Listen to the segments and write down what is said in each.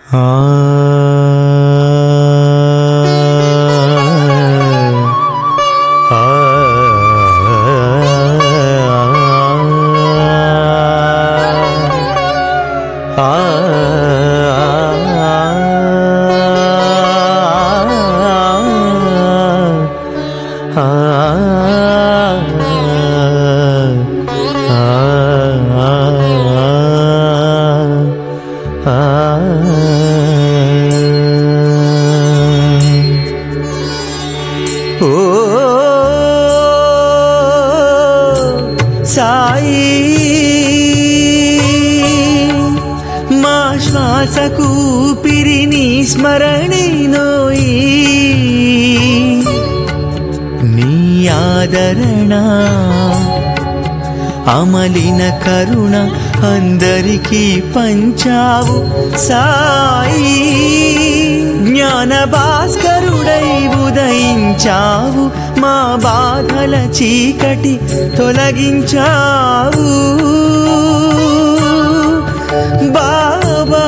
ఓ సాయి మా శ్వాసకు ఊపిరిని స్మరణి నోయి నీ ఆదరణ అమలిన కరుణ అందరికీ పంచావు సాయి జ్ఞాన భాస్కరుడై ఉదయించావు మా బాధల చీకటి తొలగించావు బాబా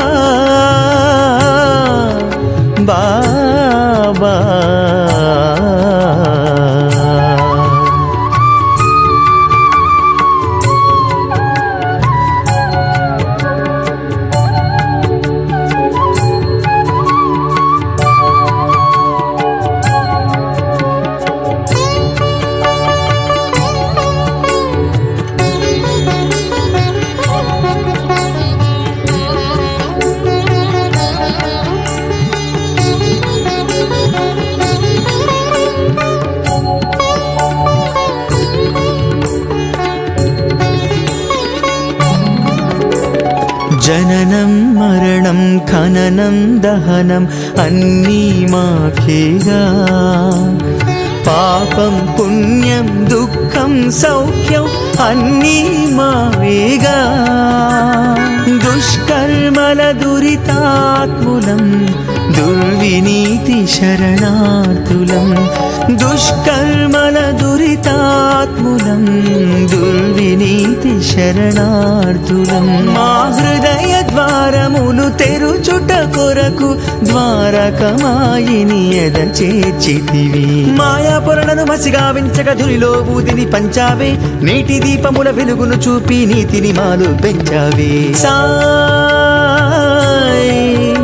బాబా జననం మరణం ఖననం దహనం అన్నీ మాకేగా పాపం పుణ్యం దుఃఖం సౌఖ్యం అన్నీ మావేగా దుష్కర్మల దురితాత్ములం దుర్వినీతి శరణార్థులం దుష్కర్మల దురితాత్ములం దుర్వినీతి శరణార్థులం మా హృదయ ద్వారములు తెరుచుట కొరకు ద్వారకమాయిని ఎద చేర్చితివి మాయాపురణను మసిగా వించక ధునిలో ఊదిని పంచావే నీటి దీపముల వెలుగును చూపి నీతిని మాలు పెంచావే సాయి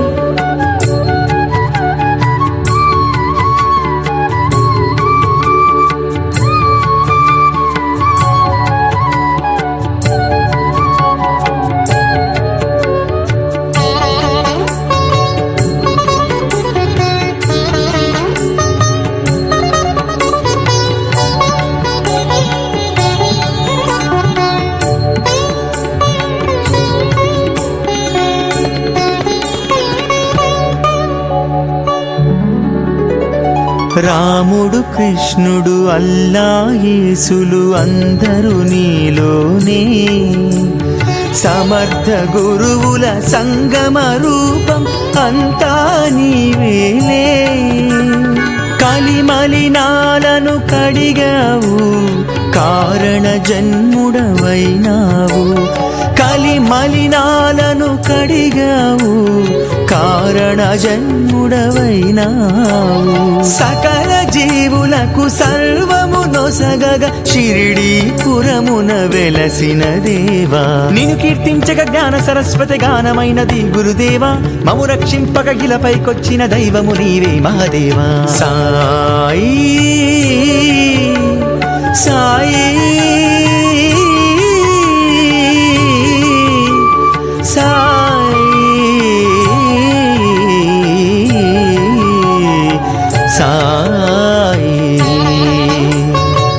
రాముడు కృష్ణుడు అల్లా యేసులు అందరూ నీలోనే సమర్థ గురువుల సంగమ రూపం అంతా నీవేలే కలిమలినాలను కడిగావు కారణ జన్ముడవైనావు కలిమలినాలను కడిగావు కారణ జన్ముడవైనావు సకల జీవులకు సర్వము నొసగగ షిరిడి పురమున వెలసిన దేవా నిన్ను కీర్తించక జ్ఞాన సరస్వతి గానమైనది గురుదేవా మము రక్షింపక గిలపైకొచ్చిన దైవము నీవే మహాదేవా సాయి సాయి సాయి సాయి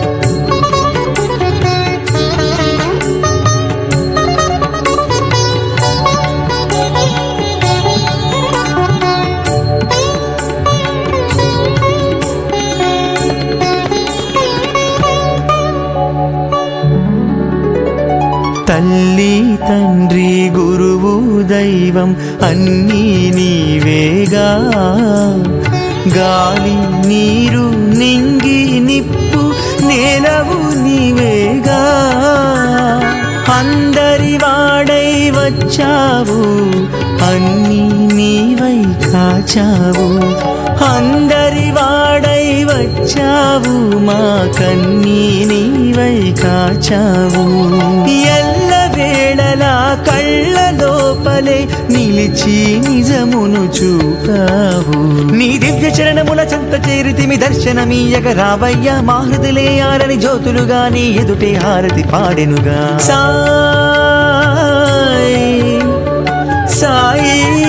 తల్లి తండ్రి గురువు దైవం అన్నీ నీవేగా గాలి నీరు నింగి నిప్పు నేలవు నీవేగా అందరి వాడై వచ్చావు అన్నీ నీ కాచావు అందరి వాడై వచ్చావు మా కన్నీ నీవై కాచావు ఎల్ల వేళలా కళ్ళ లోపలే నిలిచి నిజమును చూపావు నీ దివ్య చరణముల చెంత చేరితిమి దర్శనమీయగ రావయ్యా మా హృదయాలని జ్యోతులుగా నీ ఎదుటే హారతి పాడెనుగా సాయి సాయి